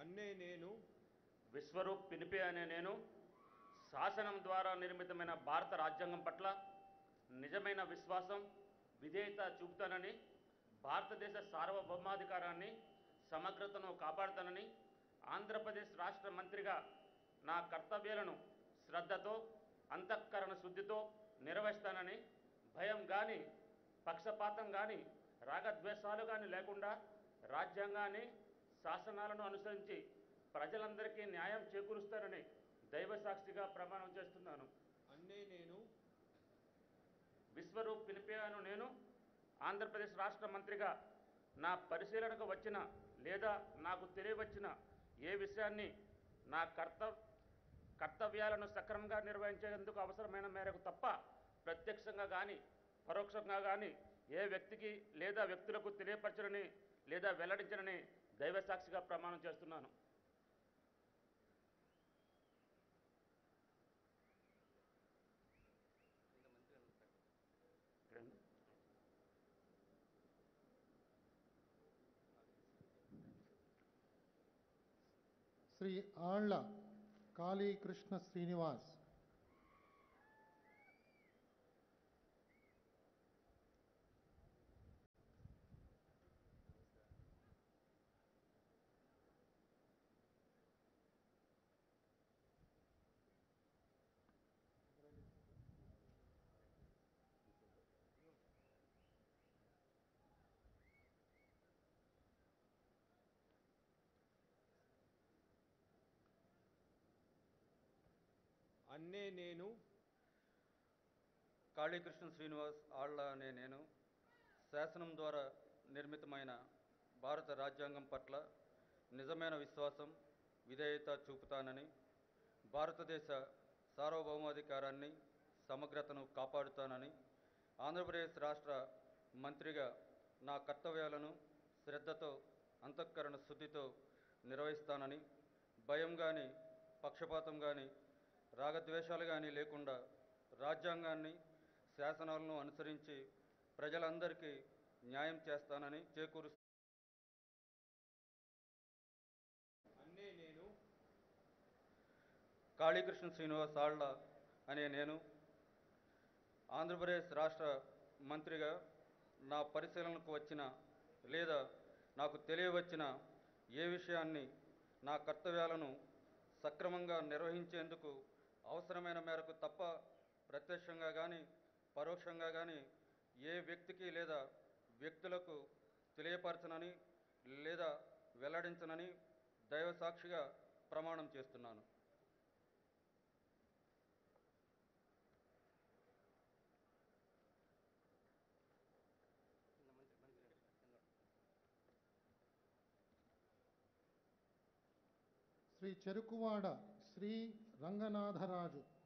అన్నే నేను విశ్వరూప్ పినిపే అనే నేను శాసనం ద్వారా నిర్మితమైన భారత రాజ్యాంగం పట్ల నిజమైన విశ్వాసం విధేయత చూపుతానని భారతదేశ సార్వభౌమాధికారాన్ని సమగ్రతను కాపాడుతానని ఆంధ్రప్రదేశ్ రాష్ట్ర మంత్రిగా నా కర్తవ్యాలను శ్రద్ధతో అంతఃకరణ శుద్ధితో నిర్వహిస్తానని భయం కానీ పక్షపాతం కానీ రాగద్వేషాలు కానీ లేకుండా రాజ్యాంగాన్ని శాసనాలను అనుసరించి ప్రజలందరికీ న్యాయం చేకూరుస్తానని దైవ సాక్షిగా ప్రమాణం చేస్తున్నాను అన్నే నేను విశ్వరూప్ పిలిపేను నేను ఆంధ్రప్రదేశ్ రాష్ట్ర మంత్రిగా నా పరిశీలనకు వచ్చిన లేదా నాకు తెలియవచ్చిన ఏ విషయాన్ని నా కర్తవ్ కర్తవ్యాలను సక్రమంగా నిర్వహించేందుకు అవసరమైన మేరకు తప్ప ప్రత్యక్షంగా కానీ పరోక్షంగా కానీ ఏ వ్యక్తికి లేదా వ్యక్తులకు తెలియపరచనని లేదా వెల్లడించనని దైవ సాక్షిగా ప్రమాణం చేస్తున్నాను ఇక్కడేంది? శ్రీ ఆళ్ల కాళీకృష్ణ శ్రీనివాస్ అన్నే నేను కాళీకృష్ణ శ్రీనివాస్ ఆళ్ల అనే నేను శాసనం ద్వారా నిర్మితమైన భారత రాజ్యాంగం పట్ల నిజమైన విశ్వాసం విధేయత చూపుతానని భారతదేశ సార్వభౌమాధికారాన్ని సమగ్రతను కాపాడుతానని ఆంధ్రప్రదేశ్ రాష్ట్ర మంత్రిగా నా కర్తవ్యాలను శ్రద్ధతో అంతఃకరణ శుద్ధితో నిర్వహిస్తానని భయం కానీ పక్షపాతం కానీ రాగద్వేషాలు కానీ లేకుండా రాజ్యాంగాన్ని శాసనాలను అనుసరించి ప్రజలందరికీ న్యాయం చేస్తానని చేకూరు అన్నే నేను కాళీకృష్ణ శ్రీనివాస్ ఆళ్ల అనే నేను ఆంధ్రప్రదేశ్ రాష్ట్ర మంత్రిగా నా పరిశీలనకు వచ్చిన లేదా నాకు తెలియవచ్చిన ఏ విషయాన్ని నా కర్తవ్యాలను సక్రమంగా నిర్వహించేందుకు అవసరమైన మేరకు తప్ప ప్రత్యక్షంగా కానీ పరోక్షంగా కానీ ఏ వ్యక్తికి లేదా వ్యక్తులకు తెలియపరచనని లేదా వెల్లడించనని దైవ సాక్షిగా ప్రమాణం చేస్తున్నాను శ్రీ చెరుకువాడ శ్రీ రంగనాథరాజు